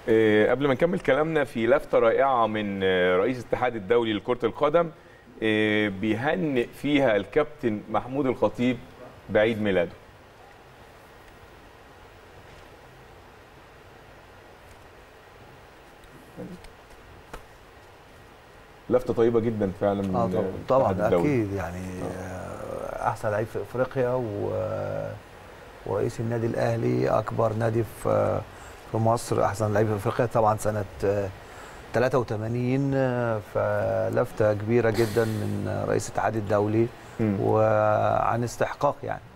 آه، قبل ما نكمل كلامنا في لفتة رائعة من آه، رئيس الاتحاد الدولي لكرة القدم آه، بيهنئ فيها الكابتن محمود الخطيب بعيد ميلاده لفتة طيبة جدا فعلا من اه آه، طبعا طبعا الاتحاد الدولي. اكيد يعني آه، احسن لعيب في افريقيا و ورئيس النادي الاهلي اكبر نادي في في مصر احسن لعيب في افريقيا طبعا سنه آه، 83 آه، فلفته كبيره جدا من رئيس الاتحاد الدولي مم. وعن استحقاق يعني